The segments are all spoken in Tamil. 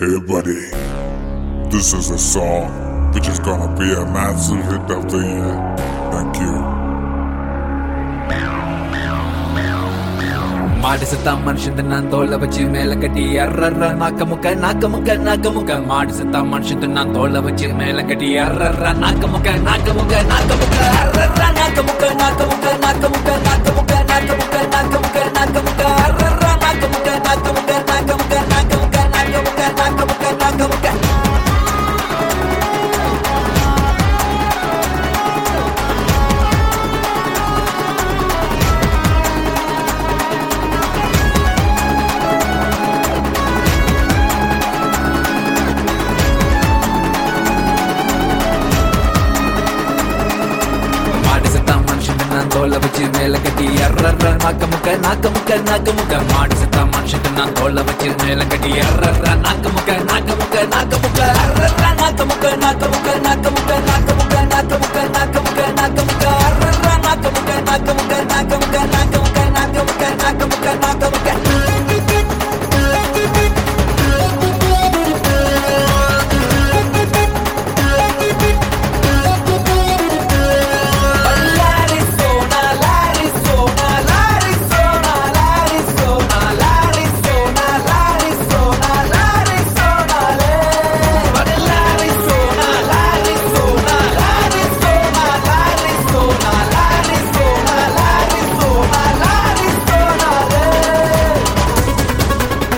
Hey buddy, this is a song which is gonna be a massive hit of the year. Thank you. மாடு செத்தா மனுஷன் நான் தோலை வச்சு மேல கட்டி அர்றர்ற நாக்க முக்க நாக்க முக்க நாக்க முக்க மாடு செத்தா மனுஷன் நான் தோலை வச்சு மேல கட்டி அர்றர்ற நாக்க முக்க நாக்க முக்க நாக்க முக்க அர்றர்ற நாக்க முக்க நாக்க முக்க நாக்க முக்க நாக்க முக்க நாக்க முக்க நாக்க முக்க நாக்க முக்க அர்றர்ற நாக்க முக்க நாக்க முக்க நாக்க முக்க நாக்க முக்க நாக்க முக்க நாக்க முக்க நாக்க முக்க மாடு செத்தா மனுஷன் நான் தோலை வச்சு மேல கட்டி அர்றர்ற நாக்க முக்க நாக்க முக்க நாக்க முக்க மாடு செத்தா மனுஷன் நான் தோலை வச்சு மேல கட்டி அர்றர்ற நாக்க முக்க நாக்க முக்க நாக்க முக்க அர்றர்ற நாக்க முக்க நாக்க முக்க நாக்க முக்க நாக்க முக்க நாக்க முக்க நாக்க முக்க நாக்க முக்க அர்றர்ற நாக்க முக்க நாக்க முக்க நாக்க முக்க நாக்க முக்க நாக்க முக்க நாக்க முக்க நாக்க முக்க L'Arizona, l'Arizona, l'Arizona, l'Arizona, l'Arizona, l'Arizona, l'Arizona, l'Arizona, l'Arizona, l'Arizona, l'Arizona, l'Arizona, l'Arizona, l'Arizona,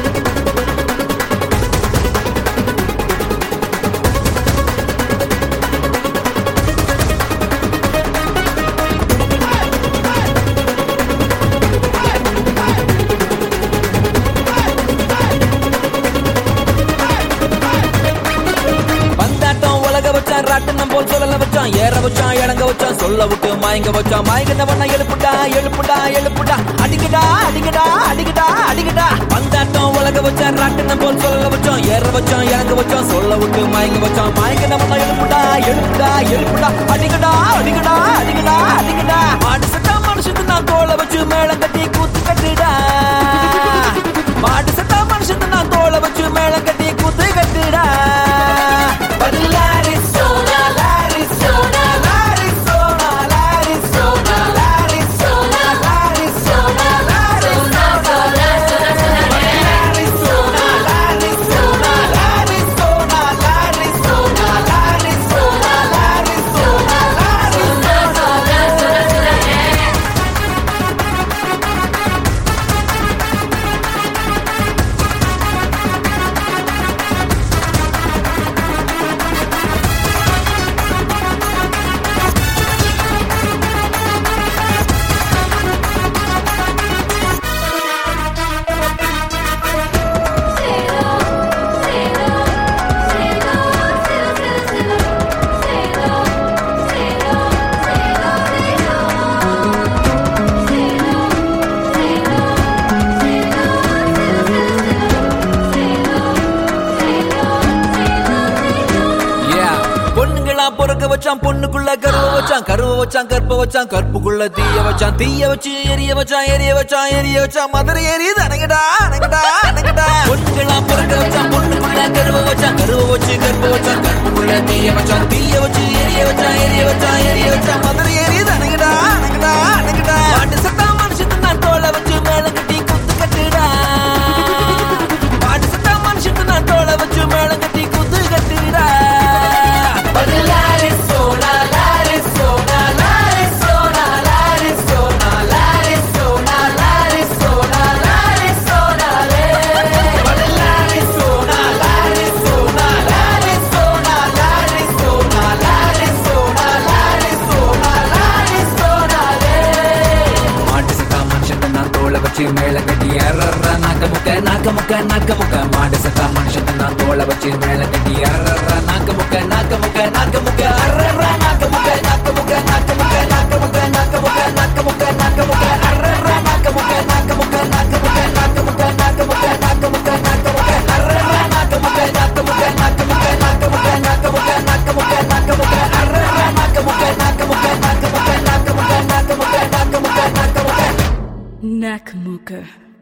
பந்தாட்டம் உலக வச்சான் ராட்டனம் போல் சொல்லல வச்சான் ஏற வச்சான் இறங்க வச்சான் சொல்ல விட்டு மயங்க வச்சான் மயங்கினவன எழுப்புடா எழுப்புடா எழுப்புடா அடிக்கடா அடிக்கடா அடிக்கடா அடிக்கடா பந்தாட்டம் உலக வச்சான் ராட்டனம் போல் சொல்லல வச்சான் ஏற வச்சான் இறங்க வச்சான் சொல்ல விட்டு மயங்க வச்சான் மயங்கினவன எழுப்புடா எழுப்புடா எழுப்புடா அடிக்கடா அடிக்கடா அடிக்கடா அடிக்கடா மாடு சட்டா மனுஷன் நான் தோலை வச்சு மேளம் கட்டி கூத்து கட்டுடா மாடு சட்டா மனுஷன் நான் தோலை வச்சு மேளம் கட்டி கூத்து கட்டுடா L'Arizona, l'Arizona, l'Arizona, l'Arizona, l'Arizona, l'Arizona, l'Arizona, l'Arizona, l'Arizona, l'Arizona, l'Arizona, l'Arizona, l'Arizona, l'Arizona. Yeah. பொண்ணுங்களா பொறுக்க வச்சான் பொண்ணுக்குள்ள கருவ வச்சான் கருவ வச்சான் கற்ப வச்சான் கற்புக்குள்ள தீய வச்சான் தீய வச்சு எரிய வச்சான் எரிய வச்சான் எரிய வச்சான் மதுரை எரியுது அணங்கடா அணங்கடா அணங்கடா பொண்ணுங்களா பொறுக்க வச்சான் பொண்ணுக்குள்ள கருவ வச்சான் கருவ வச்சு கற்ப வச்சான் கற்புக்குள்ள தீய வச்சான் தீய வச்சு எரிய வச்சான் எரிய வச்சான் எரிய வச்சான் மதுரை எரியுது அணங்கடா அணங்கடா அணங்கடா மாட்டு சத்தா மனுஷத்து நான் தோலை வச்சு மேல கட்டி குத்து கட்டுடா மாட்டு சத்தா மனுஷத்து நான் தோலை வச்சு மேல கட்டி குத்து கட்டுடா L'Arizona, l'Arizona, l'Arizona, l'Arizona, l'Arizona, l'Arizona, l'Arizona, l'Arizona, l'Arizona, l'Arizona, l'Arizona, l'Arizona, l'Arizona, l'Arizona, மாட்டு சத்தா மனுஷன் நான் தோலை வச்சு மேல கட்டி அறற நாக்க முக்க நாக்க முக்க நாக்க முக்க மாடு சத்தா மனுஷன் நான் தோலை வச்சு மேல கட்டி அறற நாக்க முக்க நாக்க முக்க நாக்க முக்க அறற நாக்க முக்க நாக்க முக்க நாக்க முக்க நாக்க முக்க நாக்க முக்க நாக்க முக்க நாக்க முக்க அறற நாக்க முக்க நாக்க முக்க நாக்க முக்க நாக்க முக்க நாக்க முக்க நாக்க முக்க நாக்க முக்க அறற நாக்க முக்க நாக்க முக்க நாக்க முக்க நாக்க முக்க நாக்க முக்க நாக்க முக்க நாக்க முக்க அறற நாக்க முக்க நாக்க முக்க நாக்க முக்க நாக்க முக்க நாக்க முக்க நாக்க முக்க நாக்க முக்க Nakamooka.